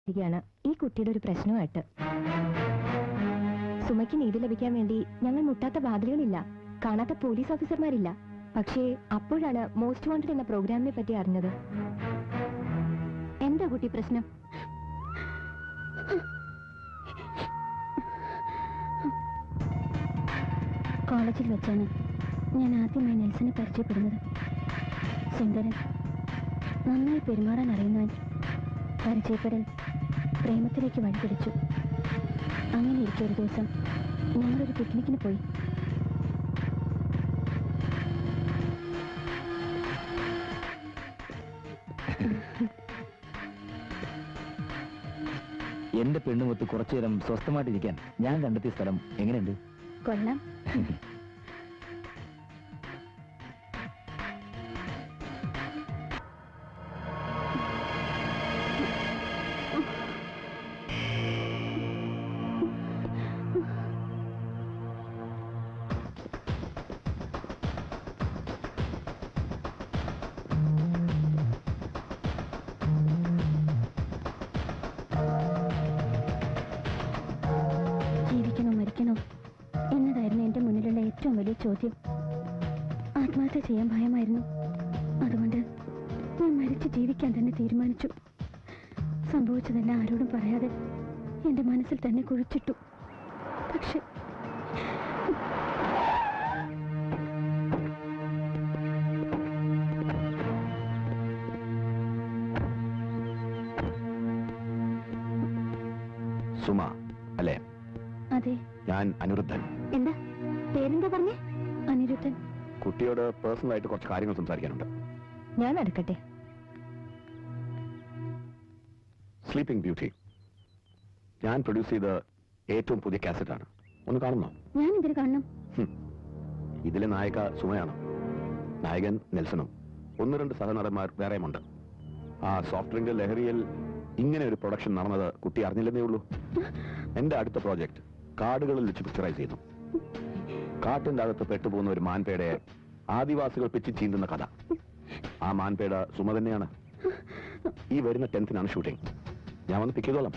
ാണ് ഈ കുട്ടിയുടെ ഒരു പ്രശ്നമായിട്ട് സുമയ്ക്ക് നീതി ലഭിക്കാൻ വേണ്ടി ഞങ്ങൾ മുട്ടാത്ത വാതിലുകളില്ല കാണാത്ത പോലീസ് ഓഫീസർമാരില്ല പക്ഷേ അപ്പോഴാണ് മോസ്റ്റ് വാണ്ടഡ് എന്ന പ്രോഗ്രാമിനെ പറ്റി അറിഞ്ഞത് എന്താ കുട്ടി പ്രശ്നം കോളേജിൽ വെച്ചാണ് ഞാൻ ആദ്യമായി നെൽസനെ പരിചയപ്പെടുന്നത് സുന്ദരൻ നന്നായി പെരുമാറാൻ അറിയുന്നവൻ പരിചയപ്പെടൽ പ്രേമത്തിലേക്ക് വഴിപിടിച്ചു അങ്ങനെ ഇരിക്കെ ഒരു ദിവസം ഞങ്ങളൊരു പിക്നിക്കിന് പോയി എന്റെ പെണ്ണുമൊത്ത് കുറച്ചു നേരം സ്വസ്ഥമായിട്ടിരിക്കാൻ ഞാൻ കണ്ടെത്തിയ സ്ഥലം എങ്ങനെയുണ്ട് കൊള്ളാം ജീവിക്കണോ മരിക്കണോ എന്നതായിരുന്നു എന്റെ മുന്നിലുള്ള ഏറ്റവും വലിയ ചോദ്യം ആത്മഹത്യ ചെയ്യാൻ ഭയമായിരുന്നു അതുകൊണ്ട് ഞാൻ മരിച്ച് ജീവിക്കാൻ തന്നെ തീരുമാനിച്ചു സംഭവിച്ചതെല്ലാം ആരോടും പറയാതെ എന്റെ മനസ്സിൽ തന്നെ കുഴിച്ചിട്ടു പക്ഷെ സുമ അല്ലേ അതെ ഞാൻ അനിരുദ്ധൻ എന്താ പേരെന്താ പറഞ്ഞേ അനിരുദ്ധൻ കുട്ടിയോട് പേഴ്സണൽ ആയിട്ട് കുറച്ച് കാര്യങ്ങൾ സംസാരിക്കാനുണ്ട് ഞാൻ നടക്കട്ടെ സ്ലീപ്പിംഗ് ബ്യൂട്ടി ഞാൻ പ്രൊഡ്യൂസ് ചെയ്ത ഏറ്റവും പുതിയ കാസറ്റാണ് ഒന്ന് കാണുന്നോ ഞാൻ ഇതിൽ കാണണം ഹും. ഇതിലെ നായിക സുമയാണ് നായകൻ നെൽസണും ഒന്ന് രണ്ട് സഹനടന്മാർ വേറെയുമുണ്ട് ആ സോഫ്റ്റ് ഡ്രിങ്ക് ലഹരിയിൽ ഇങ്ങനെ ഒരു പ്രൊഡക്ഷൻ നടന്നത് കുട്ടി അറിഞ്ഞില്ലെന്നേ ഉള്ളൂ എന്റെ അടുത്ത പ്രോജക്റ്റ് കാടുകളിൽ വെച്ച് പിക്ചറൈസ് ചെയ്യുന്നു കാട്ടിന്റെ അകത്ത് പെട്ടുപോകുന്ന ഒരു മാൻപേടയെ ആദിവാസികൾ പിച്ചി ചീന്തുന്ന കഥ ആ മാൻപേട സുമ തന്നെയാണ് ഈ വരുന്ന ടെൻത്തിനാണ് ഷൂട്ടിംഗ് ഞാൻ വന്ന് പിക്ക് ചെയ്തോളാം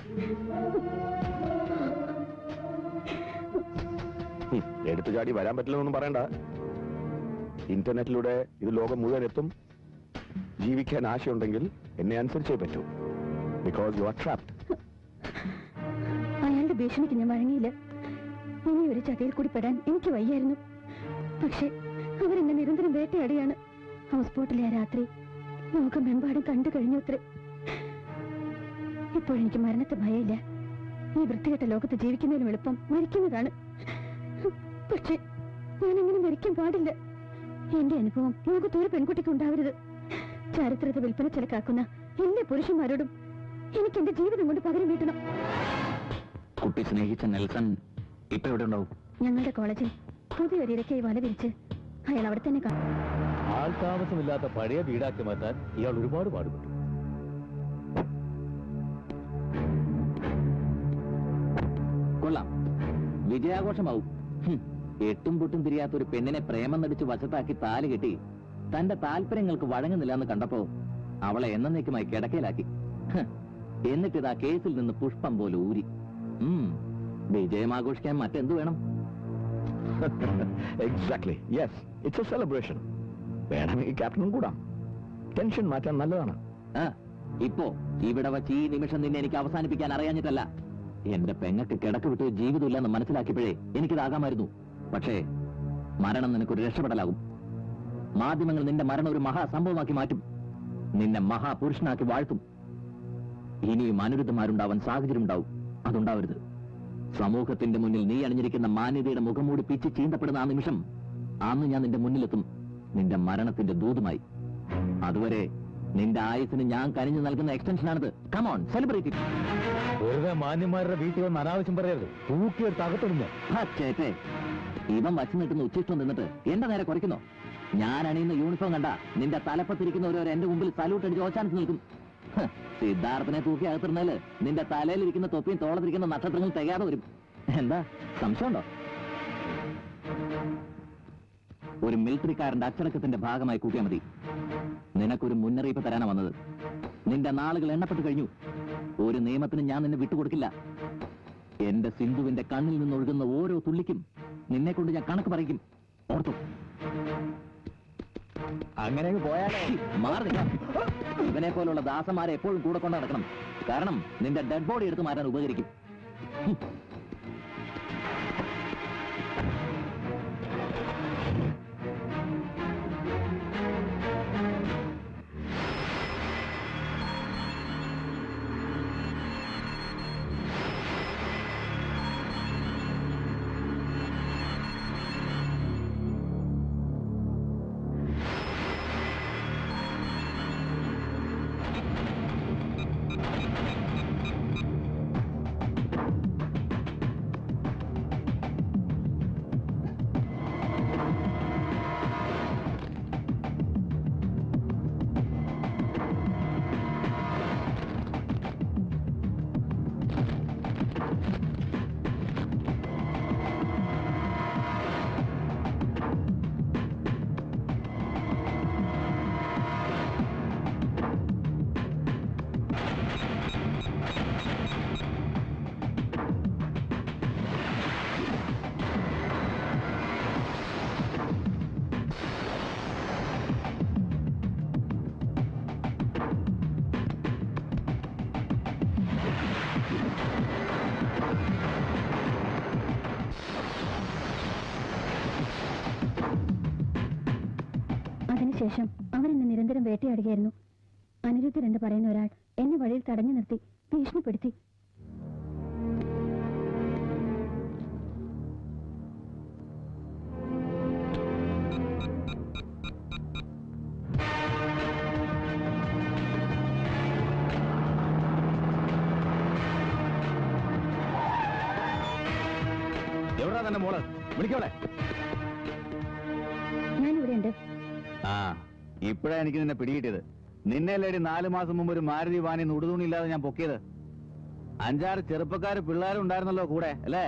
ഹും, എടുത്തു ചാടി വരാൻ പറ്റില്ലെന്നൊന്നും പറയണ്ട ഇന്റർനെറ്റിലൂടെ ഇത് ലോകം മുഴുവൻ എത്തും ജീവിക്കാൻ ആശയുണ്ടെങ്കിൽ എന്നെ അനുസരിച്ചേ പറ്റൂ ബിക്കോസ് യു ആർ ട്രാപ്ഡ് അയാളുടെ ഭീഷണിക്ക് ഞാൻ വഴങ്ങിയില്ല ഇനി ഒരു ചതിയിൽ കൂടി പെടാൻ എനിക്ക് വയ്യായിരുന്നു പക്ഷെ അവരെന്നെ നിരന്തരം വേട്ടയാടിയാണ് ഹൗസ് ബോട്ടിലെ ആ രാത്രി ലോകമെമ്പാടും കണ്ടു കഴിഞ്ഞു അത്രേ ഇപ്പോഴെനിക്ക് മരണത്തെ ഭയമില്ല ഈ വൃത്തികെട്ട ലോകത്ത് ജീവിക്കുന്നതിനും എളുപ്പം മരിക്കുന്നതാണ് പക്ഷെ ഞാൻ അങ്ങനെ മരിക്കാൻ പാടില്ല എന്റെ അനുഭവം ലോകത്ത് ഒരു പെൺകുട്ടിക്ക് ഉണ്ടാവരുത് ചരിത്രത്തെ വിൽപ്പന ചിലക്കാക്കുന്ന എല്ലാ പുരുഷന്മാരോടും എനിക്ക് എന്റെ ജീവിതം കൊണ്ട് പകരം വീട്ടണം കുട്ടി സ്നേഹിച്ച നെൽസൺ ഇപ്പൊ എവിടെ ഉണ്ടാവും ഞങ്ങളുടെ കോളേജിൽ പുതിയൊരു ഇരയ്ക്കായി വല വിരിച്ച് അയാൾ അവിടെ തന്നെ കാണും ആൾതാമസമില്ലാത്ത പഴയ വീടാക്കി മാറ്റാൻ ഇയാൾ ഒരുപാട് പാടുപെട്ടു കൊള്ളാം വിജയാഘോഷമാവും ഹും, എട്ടും പൊട്ടും തിരിയാത്ത ഒരു പെണ്ണിനെ പ്രേമം നടിച്ച് വശത്താക്കി താല് കെട്ടി തന്റെ താല്പര്യങ്ങൾക്ക് വഴങ്ങുന്നില്ല എന്ന് കണ്ടപ്പോ അവളെ എന്നേക്കുമായി കിടക്കയിലാക്കി ഹ്, എന്നിട്ടിതാ കേസിൽ നിന്ന് പുഷ്പം പോലെ ഊരി ഉം, വിജയം ആഘോഷിക്കാൻ മറ്റെന്ത് വേണം exactly yes it's a celebration വേണമെങ്കിൽ ക്യാപ്റ്റനും കൂടാം ടെൻഷൻ മാറ്റാൻ നല്ലതാണ് ആ, ഇപ്പോ ഇവിടെ വച്ച് ഈ നിമിഷം നിന്നെ എനിക്ക് അവസാനിപ്പിക്കാൻ അറിയാഞ്ഞിട്ടല്ല എന്റെ പെങ്ങക്ക് കിടക്ക് വിട്ട് ജീവിതമില്ലെന്ന് മനസ്സിലാക്കിയപ്പോഴേ എനിക്കിതാകാമായിരുന്നു പക്ഷേ മരണം നിനക്കൊരു രക്ഷപ്പെടലാകും മാധ്യമങ്ങൾ നിന്റെ മരണം ഒരു മഹാസംഭവമാക്കി മാറ്റും നിന്നെ മഹാപുരുഷനാക്കി വാഴ്ത്തും ഇനിയും അനിരുദ്ധമാരുണ്ടാവാൻ സാഹചര്യം ഉണ്ടാവും അതുണ്ടാവരുത് സമൂഹത്തിന്റെ മുന്നിൽ നീ അണിഞ്ഞിരിക്കുന്ന മാന്യതയുടെ മുഖംമൂടി പിച്ച് ചീന്തപ്പെടുന്ന ആ നിമിഷം അന്ന് ഞാൻ നിന്റെ മുന്നിലെത്തും നിന്റെ മരണത്തിന്റെ ദൂതുമായി അതുവരെ നിന്റെ ആയുസിന് ഞാൻ കനിഞ്ഞു നൽകുന്ന എക്സ്റ്റൻഷനാണിത് കമോൺ സെലിബ്രേറ്റ് വെറുതെ മാന്യന്മാരുടെ വീട്ടിൽ വന്ന് അനാവശ്യം പറയരുത് തൂക്കിയെടുത്ത് അകത്തിടുന്നു ചേട്ടേ ഇവൻ വച്ചു നിൽക്കുന്ന ഉച്ചിഷ്ടം നിന്നിട്ട് എന്റെ നേരെ കുറയ്ക്കുന്നോ ഞാൻ അണിയുന്ന യൂണിഫോം കണ്ട നിന്റെ തലപ്പത്തിരിക്കുന്നവരോ എന്റെ മുമ്പിൽ സല്യൂട്ട് അടിച്ച് ഓച്ചാനിച്ച് നിൽക്കും ഹ്, സിദ്ധാർത്ഥനെ തൂക്കി അകത്തിരുന്നാല് നിന്റെ തലയിലിരിക്കുന്ന തൊപ്പിയും തോളത്തിരിക്കുന്ന നക്ഷത്രങ്ങൾ തികയാതെ വരും എന്താ സംശയമുണ്ടോ ഒരു മിലിറ്ററിക്കാരന്റെ അച്ചടക്കത്തിന്റെ ഭാഗമായി കൂട്ടിയാൽ മതി നിനക്കൊരു മുന്നറിയിപ്പ് തരാനാ വന്നത് നിന്റെ നാളുകൾ എണ്ണപ്പെട്ട് കഴിഞ്ഞു ഒരു നിയമത്തിനും ഞാൻ നിന്നെ വിട്ടുകൊടുക്കില്ല എന്റെ സിന്ധുവിന്റെ കണ്ണിൽ നിന്നൊഴുകുന്ന ഓരോ തുള്ളിക്കും നിന്നെ കൊണ്ട് ഞാൻ കണക്ക് പറയിക്കും ഓർത്തു അങ്ങനെ പോയാലേ മാറി നിൽക്കാം. ഇവനെ പോലുള്ള ദാസന്മാരെ എപ്പോഴും കൂടെ കൊണ്ട് നടക്കണം കാരണം നിന്റെ ഡെഡ് ബോഡി എടുത്ത് മാറ്റാൻ ഉപകരിക്കും ഹും. അതിനുശേഷം അവരെന്നെ നിരന്തരം വേട്ടയാടുകയായിരുന്നു അനിരുദ്ധർ എന്ന് പറയുന്ന ഒരാൾ എന്നെ വഴിയിൽ തടഞ്ഞു നിർത്തി ഭീഷണിപ്പെടുത്തി എവിടാ തന്നെ മോള് വിളിക്കോളെ ഞാനിവിടെ ഉണ്ട് ആ ഇപ്പഴാ എനിക്ക് നിന്നെ പിടികിട്ടിയത് നിന്നെ ലേടി നാലു മാസം മുമ്പ് ഒരു മാരുതി വാനി ഉടുതുണിയില്ലാതെ ഞാൻ പൊക്കിയത് അഞ്ചാറ് ചെറുപ്പക്കാര് പിള്ളേരും ഉണ്ടായിരുന്നല്ലോ കൂടെ അല്ലേ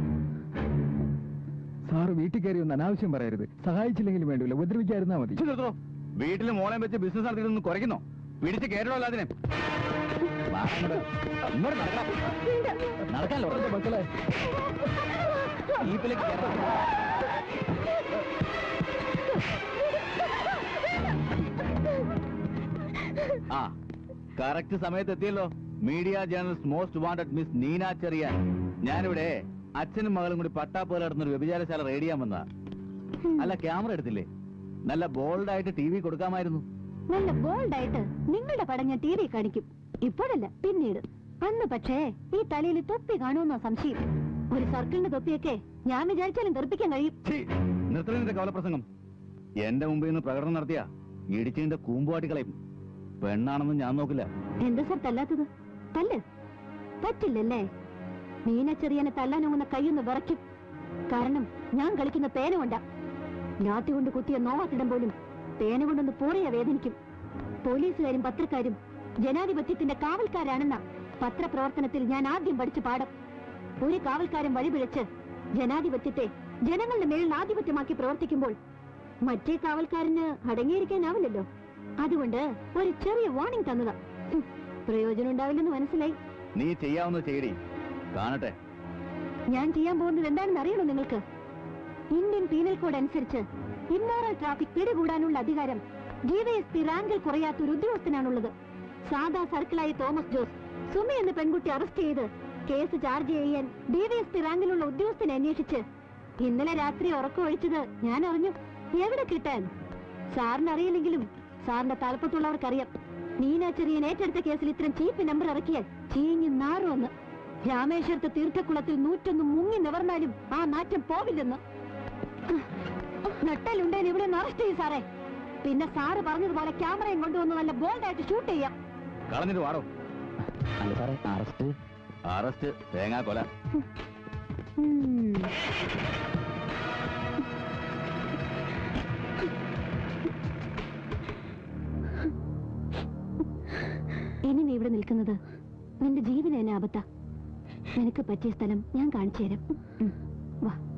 സാറ് വീട്ടിൽ കയറി ഒന്ന് അനാവശ്യം പറയരുത് സഹായിച്ചില്ലെങ്കിലും വേണ്ടില്ല ഉപദ്രവിക്കാതിരുന്നാ മതി ഇച്ചിരി നിർത്തോ വീട്ടിൽ മോളെ വെച്ച് ബിസിനസ് നടത്തിയിട്ടൊന്ന് കുറയ്ക്കുന്നോ പിടിച്ച് കേട്ടോ അതിനെ വാ ഇങ്ങോട്ട്. ഇങ്ങോട്ട് നടക്കണം. നടക്കാനല്ലോ മക്കളെ ജീപ്പിലേക്ക് കയറാം ആ കറക്റ്റ് സമയത്ത് എത്തിയല്ലോ media journalist most wanted miss Neena Cherian ഞാനിവിടെ അച്ഛനും മകളും കൂടി പട്ടാപ്പോല നടന്നൊരു വ്യഭിചാരശാല റെഡി ചെയ്യാൻ വന്നതാ അല്ല ക്യാമറ എടുത്തില്ലേ നല്ല ബോൾഡ് ആയിട്ട് ടി വി കൊടുക്കാമായിരുന്നു നല്ല ബോൾഡ് ആയിട്ട് നിങ്ങളുടെ പടം ഞാൻ ടി വി കാണിക്കും ഇപ്പോഴല്ല പിന്നീട് അന്ന് പക്ഷേ ഈ തലയിൽ തൊപ്പി കാണുമെന്ന സംശയം ഒരു സർക്കിളിന്റെ തൊപ്പിയൊക്കെ ഞാൻ വിചാരിച്ചാലും തെറിപ്പിക്കാൻ കഴിയും ഛീ, നിർത്തലിന്റെ കവലപ്രസംഗം എന്റെ മുമ്പിൽ നിന്ന് പ്രകടനം നടത്തിയ ഇടിച്ചിന്റെ കൂമ്പുവാട്ടി കളയും പെണ്ണാണെന്ന് ഞാൻ നോക്കില്ല എന്താ സാർ തല്ലാത്തത് തല്ല് പറ്റില്ലല്ലേ മീന ചെറിയനെ തല്ലാനൊങ്ങുന്ന കൈയൊന്ന് വിറയ്ക്കും കാരണം ഞാൻ കളിക്കുന്ന പേന കൊണ്ടാ ലാത്തി കൊണ്ട് കുത്തിയ നോവാത്തിടം പോലും പേന കൊണ്ടൊന്ന് പൂറിയ വേദനിക്കും പോലീസുകാരും പത്രക്കാരും ജനാധിപത്യത്തിന്റെ കാവൽക്കാരാണെന്ന പത്രപ്രവർത്തനത്തിൽ ഞാൻ ആദ്യം പഠിച്ച പാഠം ഒരു കാവൽക്കാരൻ വഴിപിഴച്ച് ജനാധിപത്യത്തെ ജനങ്ങളുടെ മേളിൽ ആധിപത്യമാക്കി പ്രവർത്തിക്കുമ്പോൾ മറ്റേ കാവൽക്കാരന് അടങ്ങിയിരിക്കാനാവില്ലല്ലോ അതുകൊണ്ട് ഒരു ചെറിയ വാർണിംഗ് തന്നതാ ഹും, പ്രയോജനം ഉണ്ടാവില്ലെന്ന് മനസ്സിലായി നീ ചെയ്യാവുന്ന ചെയ്യടി കാണട്ടെ ഞാൻ ചെയ്യാൻ പോകുന്നത് എന്താണെന്ന് അറിയണോ നിങ്ങൾക്ക് ഇന്ത്യൻ പീനൽ കോഡ് അനുസരിച്ച് ഇമ്മോറൽ ട്രാഫിക് പിടികൂടാനുള്ള അധികാരം ഡിവൈഎസ്പി റാങ്കിൽ കുറയാത്ത ഒരു ഉദ്യോഗസ്ഥനാണുള്ളത് സാദാ സർക്കിളായ തോമസ് ജോസ് സുമി എന്ന പെൺകുട്ടി അറസ്റ്റ് ചെയ്ത് കേസ് ചാർജ് ചെയ്യാൻ ഡിവൈഎസ്പി റാങ്കിലുള്ള ഉദ്യോഗസ്ഥനെ അന്വേഷിച്ച് ഇന്നലെ രാത്രി ഉറക്കം ഒഴിച്ചത് ഞാൻ അറിഞ്ഞു എവിടെ കിട്ടാൻ സാറിന് അറിയില്ലെങ്കിലും സാറിന്റെ തലപ്പത്തുള്ളവർക്കറിയാം നീന ചെറിയൻ ഏറ്റെടുത്ത കേസിൽ ഇത്രയും ചീപ്പ് നമ്പർ ഇറക്കിയാൽ ചീഞ്ഞു നാറുമെന്ന് രാമേശ്വരത്ത് തീർത്ഥക്കുളത്തിൽ നൂറ്റൊന്ന് മുങ്ങി നിവർന്നാലും ആ നാറ്റം പോവില്ലെന്ന് നട്ടലുണ്ടേന് ഇവിടെ ഒന്ന് അറസ്റ്റ് ചെയ്യും സാറേ പിന്നെ സാറ് പറഞ്ഞതുപോലെ ക്യാമറയും കൊണ്ടുവന്ന് നല്ല ബോൾഡായിട്ട് ഷൂട്ട് ചെയ്യാം കളഞ്ഞിട്ട് വാടോ അല്ല സാറേ അറസ്റ്റ് അറസ്റ്റ് തേങ്ങാ കൊല ഉം. ഇനി നീ ഇവിടെ നിൽക്കുന്നത് നിന്റെ ജീവന് തന്നെ ആപത്താ നിനക്ക് പറ്റിയ സ്ഥലം ഞാൻ കാണിച്ചു തരാം ഉം. വാ